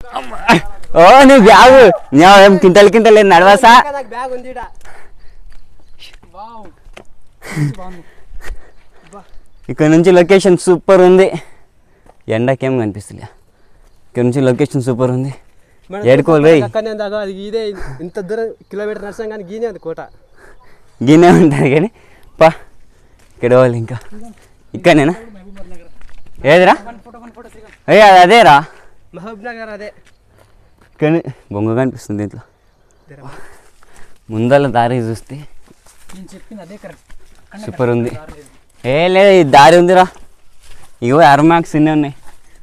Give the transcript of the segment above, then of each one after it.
ఓ నీ బ్యాగు నేను ఏం కింటలు కింటలు ఏం నడవసా నాకు బ్యాగ్ ఉంది ఈడ. వావ్ బాగుంది ఇక్కడ నుంచి లొకేషన్ సూపర్ ఉంది ఎండకేం కనిపిస్తుంది ఇక్కడ నుంచి లొకేషన్ సూపర్ ఉంది మన ఏడుకోవాలి రేయ్. అక్కడనే ఉంది అగో, అది ఇదే ఇంత దూరం కిలోమీటర్ నడిచాం కానీ గీనే ఉంది కోట గిన్నె ఉంటుంది కానీ పా ఇక్కడ వాళ్ళు ఇంకా ఇక్కడనేనా మహబూబ్ నగర్ ఏదిరా one photo one photo Srikanth ఏ అది అదేరా మహబూబ్ నగర్ అదే కానీ బొంగ కనిపిస్తుంది దీంట్లో ముందల దారి చూస్తే నేను చెప్పింది అదే కరెక్ట్ సూపర్ ఉంది ఏ లేదు ఈ దారి ఉందిరా ఇగో అరమాక్స్ ఇన్ని ఉన్నాయి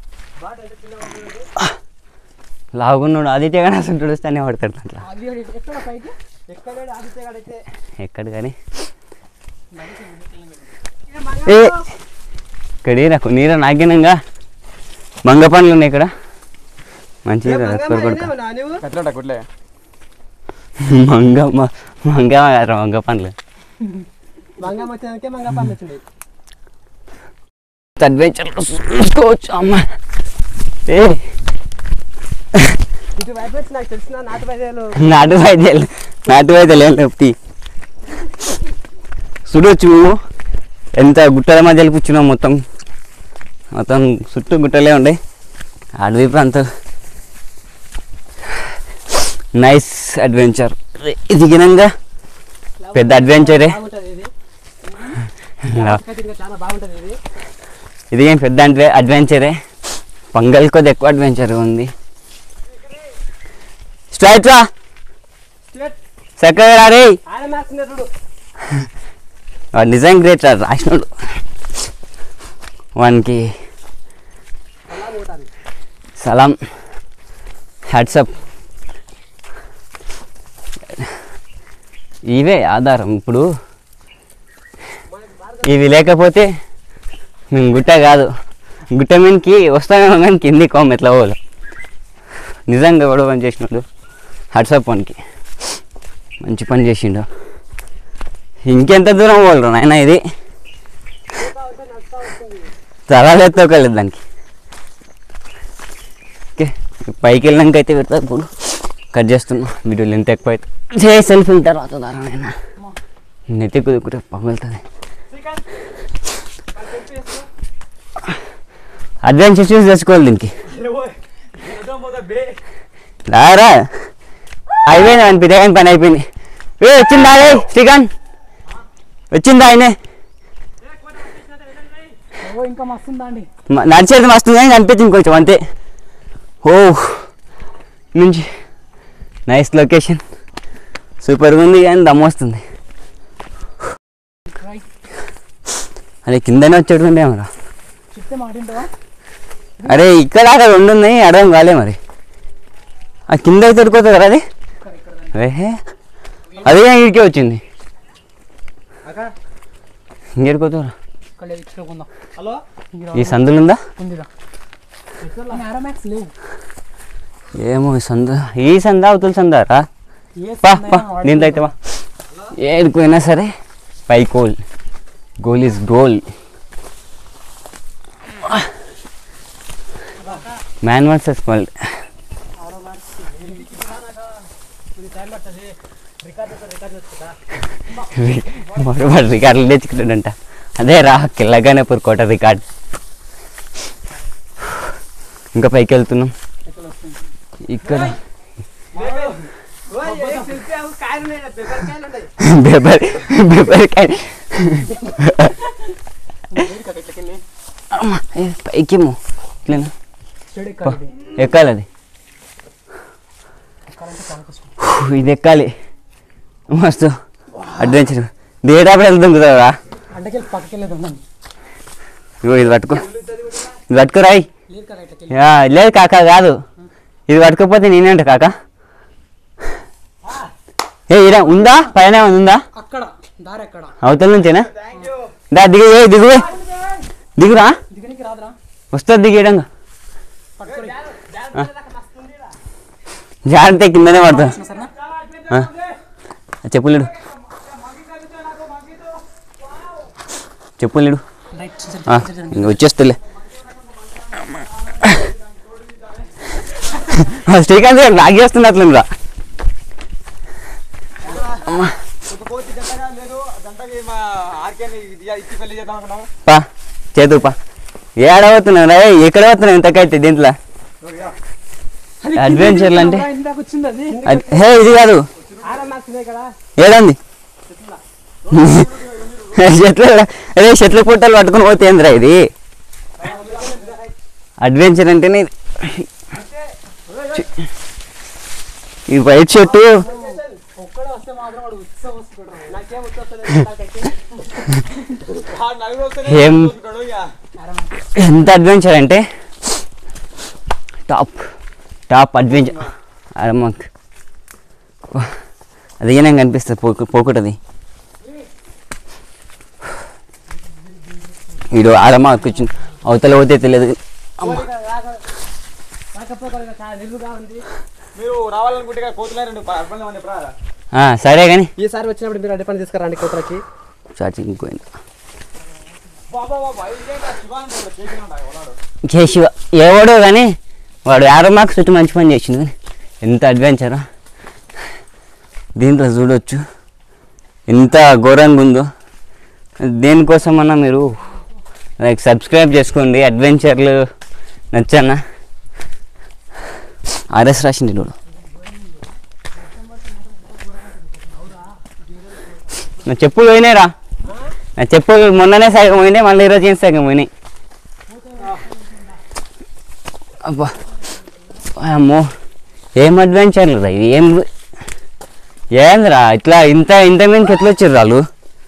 లాగున్నాడు ఆదిత్య కానీ అసలు తుడుస్తానే పడతాడు అట్లా అది ఎక్కడ పైకి ఎక్కడ ఆదిత్య గాడైతే ఎక్కడ కానీ ఏ ఇక్కడ నాకు నీర నాగినంగా మంగ పండ్లు ఉన్నాయి ఇక్కడ మంచిగా కొడుక నువ్వు ఎట్లా గుడ్లే మంగ మ- మంగ కాదురా, మంగ పండ్లు మంగ వచ్చేదానికే మంగ పని వచ్చింది అడ్వెంచర్ చూసుకోవచ్చు అమ్మ ఏ ఇటు వైపు వచ్చి నాకు తెలిసిన నాటు వైద్యాలు నాటు వైద్యాలు నాటు వైద్యాలు ఏం లేపుతి చూడొచ్చు ఎంత గుట్టల మధ్యలో కూర్చున్నాం మొత్తం మొత్తం చుట్టూ గుట్టలే ఉండే అడవి ప్రాంతం నైస్ అడ్వెంచర్ ఇది గినంగా పెద్ద అడ్వెంచరే బాగుంటుంది ఇది ఇంకా చాలా బాగుంటుంది ఇది ఇది ఏం పెద్ద అంటే అడ్వెంచరే పంగల్ కొద్ది ఎక్కువ అడ్వెంచర్ ఉంది స్ట్రైట్ రా స్ట్రేట్ చక్కగా రే ఆయన మాస్తున్నారు వాడు నిజం గ్రేట్ రా రాసినాడు వానికి అలా ఉంటుంది సలాం హ్యాట్సప్ ఇవే ఆధారం ఇప్పుడు ఇవి లేకపోతే మేము గుట్ట కాదు గుట్ట మీదకి వస్తామేమో కానీ కింది కోమ ఎట్లా పోవాలి నిజంగా కూడా పని చేసినాడు హ్యాట్సప్ వానికి మంచి పని చేసిండు ఇంకెంత దూరం పోగలరు నాయన ఇది తలాలు ఎత్తోకలేదు దానికి ఓకే పైకి వెళ్ళినాక అయితే పెడతా ఇప్పుడు కట్ చేస్తున్నా వీడియోలు ఎంత ఎక్కువ అయితే చే సెల్ఫీల తర్వాత దారానైనా నెత్తి కుదుకుంటే పగులుతుంది అడ్వాన్స్ చూసి తెచ్చుకోవాలి దీనికి రారా అయిపోయింది అని పితగాని పని అయిపోయింది ఏ వచ్చిందా రే శ్రీకాంత్ వచ్చిందా ఆయనే ఓ ఇంకా మస్తుందా అండి మ- నడిచేది మస్తు కానీ కనిపించింది కొంచెం అంతే ఓ నుంచి నైస్ లొకేషన్ సూపర్గా ఉంది కానీ దమ్ వస్తుంది ట్రై అదే కిందనే వచ్చేటుండే మరి చెప్తే మాట వింటావా అరే ఇక్కడ అక్కడ రెండు ఉన్నాయి అడగం కాలే మరి ఆ కింద అయితే ఉడిపోతుంది కదా అది ఇక్కడ ఇక్కడ ఏహే అదే ఇడికే వచ్చింది అక్క ఇంకెడుకోతారా ఇక్కడ లేదు ఇక్కడ కొందాం హలో ఈ సందులు ఉందా ఉందిరా మ్యాక్స్ లేవు ఏమో ఈ సంద ఈ సంద అవతల సందారా ఏ పా సందైనా పా వాడు దీంట్లో అయితే వా ఏడుకోయినా సరే పై goal goal is goal man versus world వాడు రికార్డులు తెచ్చుకుంటాడంట అదే రా కిల్లగానేపూర్ కోట రికార్డ్ ఇంకా పైకి వెళ్తున్నాం ఇక్కడ కాయలు ఉన్నాయి పేపర్ కాయలు ఉన్నాయి బెబర్ బెబర్కాయ అమ్మ ఏ, పైకేమో ఇట్లేనా చెడు ఎక్కాలి ఇది. ఎక్కాలి అది ఎక్కాలంటే చాలా కష్టం హూ, ఇది ఎక్కాలి మస్తు అడ్వెంచర్ దిగేటప్పుడు వెళ్తాం కుదరరా అంటకెళ్ళి పక్కకి వెళ్ళేది ఉందండి ఇగో ఇది పట్టుకో ఇది పట్టుకో రాయి లేదు కదా ఇట్లకి యా, లేదు కాక కాదు ఇది పట్టుకోకపోతే నేనేంట కాక ఏ ఇరా ఉందా పైన ఏమైనా ఉందా అక్కడ దారి ఎక్కడ అవతల నుంచేనా దా దిగు ఏ దిగు ఏ. దిగురా దిగనికి రాదురా వస్తుంది దిగేయడంగా పట్టుకోరి జాగ్రత్త కిందనే పడుతుంది సరేనా చెప్పులేడు చెప్పులేడు రైట్ ఇంక వచ్చేస్తులే శ్రీకాంత్ గారు లాగ్ చేస్తుంది అట్లుందా ఒక కోతి జంటగా లేదు జంటకి మా ఆర్కేని ఇచ్చి పెళ్లి చేద్దాం అనుకున్నాం పా చేతు పా ఏడవుతున్నావు రా ఎక్కడ అవుతున్నావు ఇంతకైతే దీంట్లో అడ్వెంచర్లు అంటే ఇందాక వచ్చింది అది అద్- హే ఇది కాదు ఆరా నాకునే కదా ఏడంది చెట్లు అదే చెట్ల పుట్టలు పట్టుకుని పోతే ఏందిరా ఇది అడ్వెంచర్ అంటేనే ఇది. ఈ వైట్ షర్టు ఒక్కడే వస్తే మాత్రం వాడు ఉత్సవం వస్తున్నాడు నాకేం వచ్చేస్తుంది నాకైతే ఆ నలుగురు వస్తేనే ఏం? చూసుకుంటాడు ఇక. ఎంత అడ్వెంచర్ అంటే టాప్ టాప్ అడ్వెంచర్ అరమ్మక్ అది ఏమైనా కనిపిస్తుంది పోకు పోకుటది వీడు ఆడమ్మ కూర్చుని అవతల పోతే తెలియదు రాకపోతే చాలా నిలువుగా ఉంది మీరు రావాలనుకుంటే ఇక కోతులే రెండు అర్బన్ మంది ఎప్పుడు రారా? ఆ, సరే కానీ ఈసారి వచ్చినప్పుడు మీరు అడ్డ పని తీసుకురండి కూతురకి చార్జింగ్ పోయింది బాబా బాబా ఇదేంటా శివానంద ఇక్కడ చేసిన ఉంటాయి ఎవడాడు? చేసి ఎవడో కానీ వాడు యారో మార్క్స్ చుట్టూ మంచి పని చేసిండు కానీ ఎంత అడ్వెంచరా దీంట్లో చూడొచ్చు ఎంత ఘోరంగా ఉందో దేనికోసమన్నా మీరు లైక్ సబ్స్క్రైబ్ చేసుకోండి అడ్వెంచర్లు నచ్చన్నా ఆర్ఎస్ రాసింది చూడు నా చెప్పులు పోయినాయిరా నా చెప్పులు మొన్ననే సగం పోయినాయి మళ్ళీ ఈరోజు ఏం సగం పోయినాయి అబ్బా అమ్మో ఏం అడ్వెంచర్లు రా ఇది ఏం ఏందిరా ఇట్లా ఇంత ఇంత మీదకి ఎట్లా వచ్చారు వాళ్ళు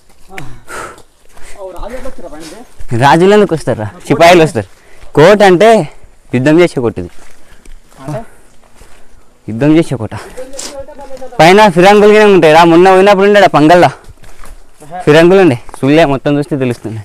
ఓ, రాజు ఎట్లా వచ్చిర్రా పైనకి? రాజులు ఎందుకు వస్తారా సిపాయిలు వస్తారు కోట అంటే యుద్ధం చేసే కొట్టిది యుద్ధం చేసే కోట పైన ఫిరంగులు గిన ఉంటాయి రా మొన్న పోయినప్పుడు ఉండే పంగల్లా ఫిరంగులు ఉండే సుల్లే మొత్తం చూస్తే తెలుస్తుంది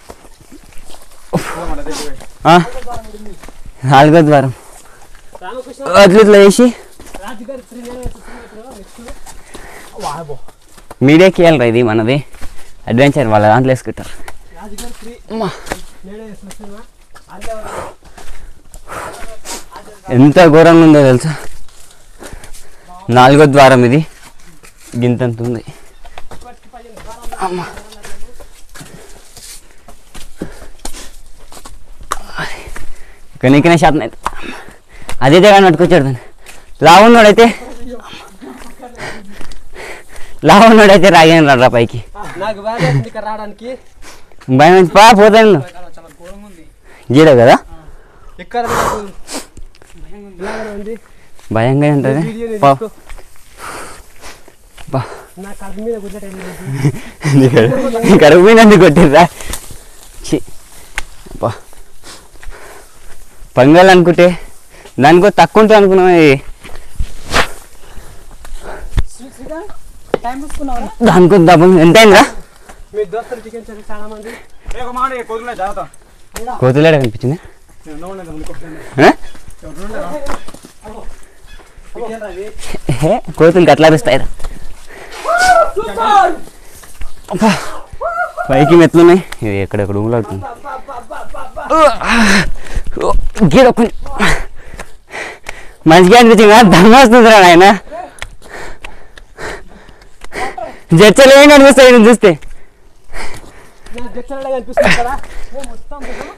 మన దగ్గర పోయి. ఆ? నాలుగో ద్వారం రామకృష్ణ అట్లా ఇట్లా వేసి రాజుగారి శ్రీ నెక్స్ట్ వాబో మీడియాకి వెళ్ళరా ఇది మనది అడ్వెంచర్ వాళ్ళ దాంట్లో వేసుకుంటారు రాజుగారి శ్రీ అమ్మా నేనే చూస్తున్నా అల్లే ఎంత ఘోరంగా ఉందో తెలుసా నాలుగో ద్వారం ఇది గింతంత ఉంది అమ్మా కనీకనే శాతం అయితే అదే కానీ పట్టుకొచ్చాడు దాన్ని లావున్నాడైతే లావున్నాడైతే రాగాను రా పైకి నాకు బాగా ఇక్కడ రావడానికి భయం వేసి పా పోతాను చాలా ఘోరంగా ఉంది గీడ కదా ఎక్కడ నాకు ఇలాగనే ఉంది భయంగా ఉంటుంది వీడియోని పా తీసుకో. బా నా కడుపు మీద గుడ్డటైంది నీ కడుపు- నీ కడుపు మీద ఎందుకు కొట్టిర్రా ఛీ అబ్బా పంగల్ అనుకుంటే దానికో తక్కువ ఉంటుంది అనుకున్నాం ఇది టైం చూసుకున్నావా దానికో దబ్బం ఎంత అయిందా మీ దోస్తులు చికెన్ చెప్పి చాలా మంది ఏ, ఒక మాట ఇక కోతులే జాగ్రత్త కోతులేడ కనిపించింది నేను నవ్వు లేదు, ముందుకు. హే కోతులు అట్లా అరుస్తాయి రా. అబ్బా, పైకి మెట్లున్నాయి ఇది ఎక్కడెక్కడ ఊలాడుతుంది గీడ కొంచెం మంచిగా అనిపించింది దమ్మ వస్తుందిరా నాయన జచ్చలు ఏం కనిపిస్తాయి నేను చూస్తే నాకు జడ్చలే కనిపిస్తుంది కదా ఓ మొత్తం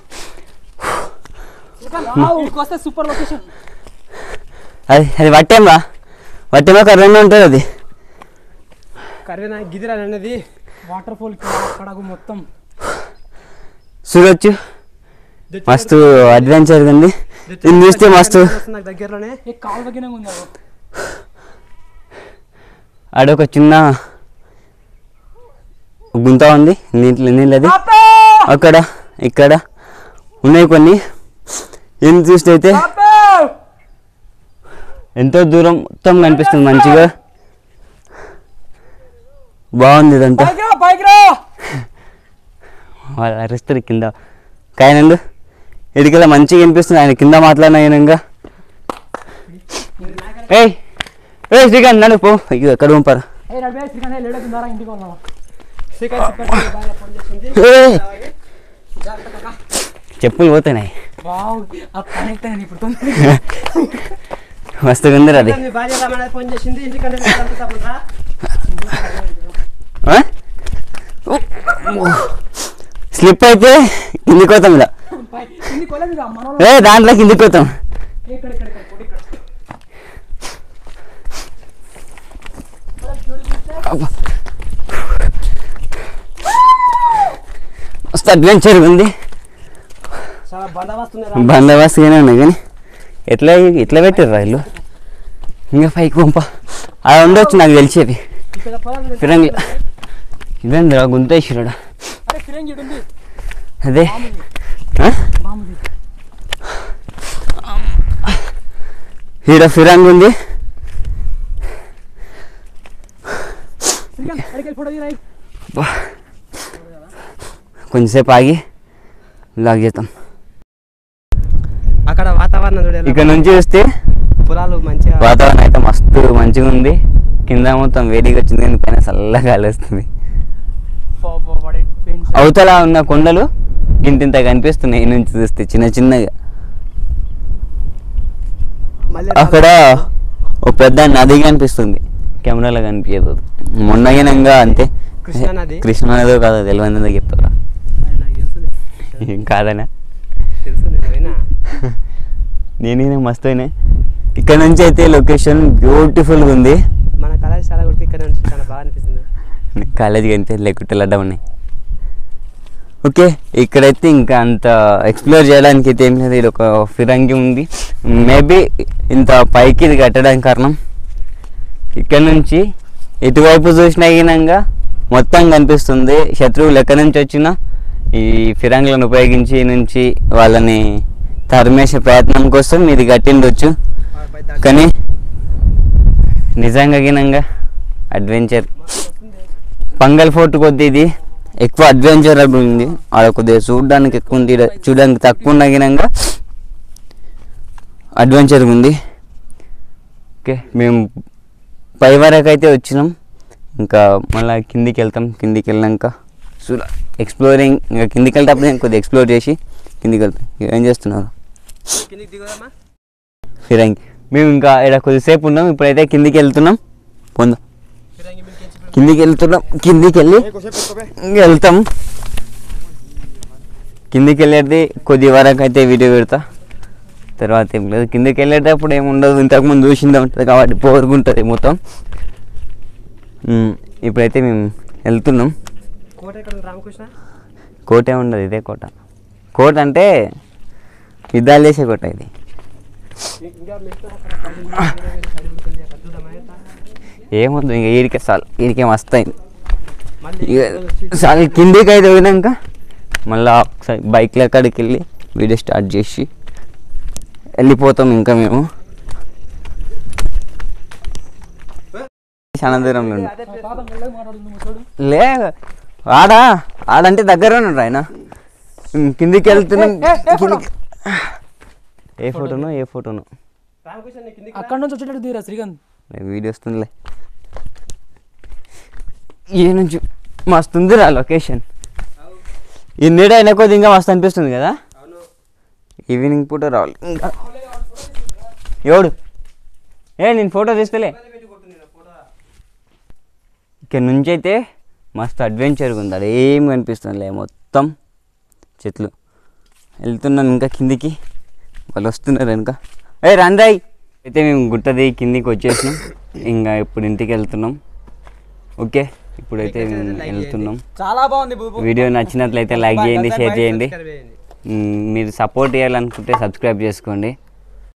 వస్తే సూపర్ లొకేషన్ అది అది వట్టేం రా వట్టేమో కర్రెంగా ఉంటుంది అది కరీనా గిదిరా అనేది వాటర్ ఫాల్ పడగు మొత్తం చూడొచ్చు మస్తు అడ్వెంచర్ ఉంది ఇది చూస్తే మస్తు నాకు దగ్గరలోనే ఏ కాలువకినే ఉంది అది. ఆడొక చిన్న గుంత ఉంది నీళ్ళు నీళ్ళది అక్కడ ఇక్కడ ఉన్నాయి కొన్ని ఏం చూస్తే అయితే ఎంతో దూరం మొత్తం కనిపిస్తుంది మంచిగా బాగుంది ఇదంతా పైకి రా, పైకి రా వాళ్ళు అరుస్తారు కింద కాయనందు ఇడికెళ్ళ మంచిగా వినిపిస్తుంది ఆయన కింద మాట్లాడిన అయినంగా ఏయ్ ఏ శ్రీకాంత్ నన్ను పో అయ్యో ఎక్కడ పంపారు ఏ నడిపే శ్రీకాంత్ లేడకు ద్వారా ఇంటికి వద్దాం శ్రీకాంత్ సూపర్ బాగా ఫోన్ చేసింది ఏయ్, జాగ్రత్తగా చెప్పులు పోతున్నాయి వావ్ ఆ కనెక్ట్ అయ్యాను ఇప్పుడు తొందరగా మస్తుగా ఉంది అది మీ భార్య రమ్మని ఫోన్ చేసింది ఇంటికంటే మీరు అంతా తప్పకుండా ఆ? స్లిప్ అయితే కిందికి పోతాం ఇలా ఇన్ని కొలేదు ఇక మన ఏ దాంట్లో కిందికి పోతాం ఇక్కడ ఇక్కడ ఇక్కడ కొడు ఇక్కడ మస్తు అడ్వెంచర్ ఉంది చాలా బందోబస్తు ఉంది బందోబస్తుగానే ఉన్నాయి కానీ ఎట్లా ఎట్లా పెట్టారు ఇల్లు ఇంకా పైకి పంప అలా ఉండొచ్చు నాకు తెలిసేది ఇక్కడ పొలాలు ఫిరంగి ఇదేంద్రా గుంత వేసిరాడా అరే ఫిరంగి ఈడ ఉంది అదే ఆ? మామూలు ఈడ ఫిరంగి ఉంది శ్రీకాంత్ అడిగి ఫోటో తీరాయి బా. కొంచెంసేపు ఆగి లాగ్ చేద్దాం అక్కడ వాతావరణం చూడాలి ఇక్కడ నుంచి చూస్తే పొలాలు మంచిగా వాతావరణం అయితే మస్తు మంచిగా ఉంది కింద మొత్తం వేడిగా వచ్చింది కానీ పైన చల్లగా గాలి వస్తుంది అవతల ఉన్న కొండలు ఇంతింత కనిపిస్తున్నాయి ఈ నుంచి చూస్తే చిన్న చిన్నగా మళ్ళీ అక్కడ ఒక పెద్ద నది కనిపిస్తుంది కెమెరాలో కనిపించదు మొన్నగినంగా అంతే కృష్ణా నది. కృష్ణా నదో కాదో తెలియదు చెప్తారా అది నాకు తెలుసులే ఏం కాదనా తెలుసు నేను పోయినా నేనే మస్తు అయినా ఇక్కడ నుంచి అయితే లొకేషన్ బ్యూటిఫుల్గా ఉంది మన కళాశాల కూడా ఇక్కడ నుంచి చాలా బాగా అనిపిస్తుంది కాలేజీకి అయితే లేకుంటే అడ్డం ఉన్నాయి ఓకే ఇక్కడైతే ఇంకా అంత ఎక్స్ప్లోర్ చేయడానికి అయితే ఏం లేదు ఇది ఒక ఫిరంగి ఉంది మేబీ ఇంత పైకి ఇది కట్టడానికి కారణం ఇక్కడ నుంచి ఎటువైపు చూసినా గినంగా మొత్తం కనిపిస్తుంది శత్రువులు ఎక్కడి నుంచి వచ్చినా ఈ ఫిరంగులను ఉపయోగించి ఈ నుంచి వాళ్ళని తరిమేసే ప్రయత్నం కోసం ఇది కట్టిండొచ్చు కానీ నిజంగా గినంగా అడ్వెంచర్ పంగల్ ఫోర్ట్ కొద్ది ఇది ఎక్కువ అడ్వెంచర్ ఉంది ఆడ కొద్దిగా చూడడానికి ఎక్కువ ఉంది ఈడ చూడడానికి తక్కువ ఉన్న గినంగా అడ్వెంచర్ ఉంది ఓకే మేము పై వరకు అయితే వచ్చినాం ఇంకా మళ్ళీ కిందికి వెళ్తాం కిందికి వెళ్ళాక చూడ ఎక్స్ప్లోరింగ్ ఇంకా కిందికి వెళ్తే నేను కొద్దిగా ఎక్స్ప్లోర్ చేసి కిందికి వెళ్తాం ఇక ఏం చేస్తున్నారు కిందికి దిగుదామా ఫిరంగి మేము ఇంకా ఇక్కడ కొద్దిసేపు ఉన్నాం ఇప్పుడైతే కిందికి వెళ్తున్నాం పొందాం ఫిరంగి మిల్కి కిందికి వెళ్తున్నాం కిందికి వెళ్ళి ఇంక వెళ్తాం కిందికి వెళ్ళేది కొద్ది వరకు అయితే వీడియో పెడతా తర్వాత ఏం లేదు కిందికి వెళ్ళేటప్పుడు ఏమి ఉండదు ఇంతకుముందు చూసిందే ఉంటుంది కాబట్టి పోరుగుంటుంది మొత్తం ఉమ్, ఇప్పుడైతే మేము వెళ్తున్నాం కోట ఎక్కడ ఉంది రామకృష్ణ కోట ఉండదు ఇదే కోట కోట అంటే యుద్ధాలు చేసే కోట ఇది ఇంకా మిగతా అక్కడ పది ఇరవై వేలు సైడ్ ఉంటుంది అక్కడ చూద్దామా ఎట్లా? ఏమొద్దు ఇంకా ఈడికే చాలు ఈడికే మస్తు అయింది మళ్ళీ ఇక వచ్చి- చాలు కిందికి అయితే పోయినాక మళ్ళీ ఒకసారి బైక్లో అక్కడికి వెళ్ళి వీడియో స్టార్ట్ చేసి వెళ్ళిపోతాం ఇంకా మేము చాలా దూరంలో ఉంది అదే place. లే ఆడా ఆడంటే దగ్గర ఉన్నాడు ఆయన ఉమ్, కిందికి వెళ్తున్నాం కిందికి ఏ ఫోటోనో ఏ ఫోటోనో రామకృష్ణ నీ కిందికి అక్కడ నుంచి వచ్చేటట్టు తీరా శ్రీకాంత్ వీడియో వస్తుందిలే ఈ నుంచి మస్తు ఉందిరా లొకేషన్ ఈ నీడ అయినా కొద్ది ఇంకా మస్తు అనిపిస్తుంది కదా అవును ఈవినింగ్ పూట రావాలి ఇంకా ఎవడు ఏ నేను ఫోటో తీస్తలే పెట్టి కొట్టుంది నా ఫోటో ఇక్కడ నుంచి అయితే మస్తు అడ్వెంచర్గా ఉంది అది ఏం కనిపిస్తుందిలే మొత్తం చెట్లు వెళ్తున్నాను ఇంకా కిందికి వాళ్ళు వస్తున్నారు వెనుక ఏ రందాయ్ అయితే మేము గుట్టది కిందికి వచ్చేసినాం ఇంకా ఇప్పుడు ఇంటికి వెళ్తున్నాం ఓకే ఇప్పుడైతే మేము వెళ్తున్నాం చాలా బాగుంది బూబు వీడియో నచ్చినట్లయితే లైక్ చేయండి షేర్ చేయండి సబ్స్క్రైబ్ చేయండి. మ్, మీరు సపోర్ట్ చేయాలనుకుంటే సబ్స్క్రైబ్ చేసుకోండి